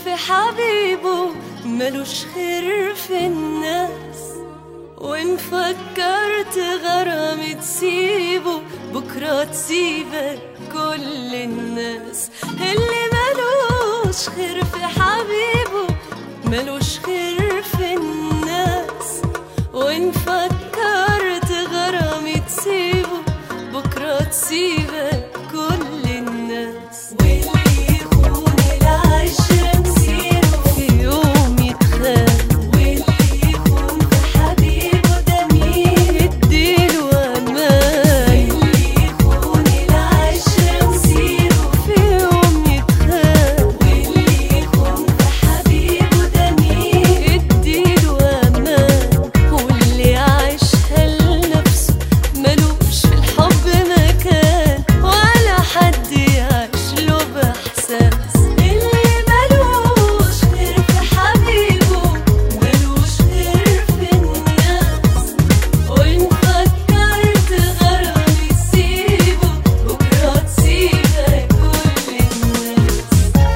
في حبيبه ملوش خير في الناس وإن فكرت غرامي تسيبه بكرة تسيبك كل الناس اللي ملوش خير في حبيبه ملوش خير في الناس وإن فكرت غرامي تسيبه بكرة تسيبك كل الناس واللي يخون العشرة مسيره في يوم يتخان واللي يخون في حبيبه ده مين اديله امان واللي يخون العشرة مسيره في يوم يتخان واللي يخون في حبيبه ده مين اديله امان واللي عايشها لنفسه ملوش في الحب مكان ولا حد يعيش له باحساس اللي ملوش غير في حبيبه ملوش غير في الناس وإن فكرت غرامي تسيبه بكرة تسيبك كل الناس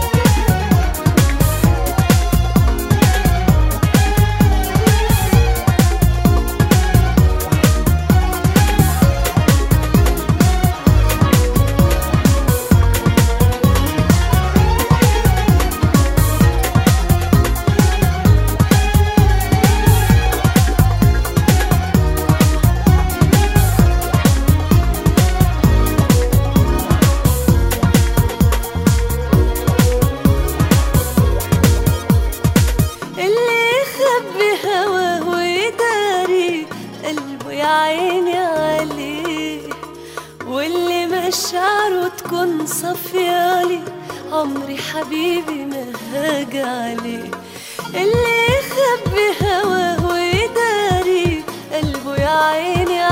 اللي يخبي هواه ويداري قلبه يا عيني عليه واللي مشاعره تكون صفيالي عمري حبيبي ما هاج عليه اللي يخبي هواه ويداري قلبه يا عيني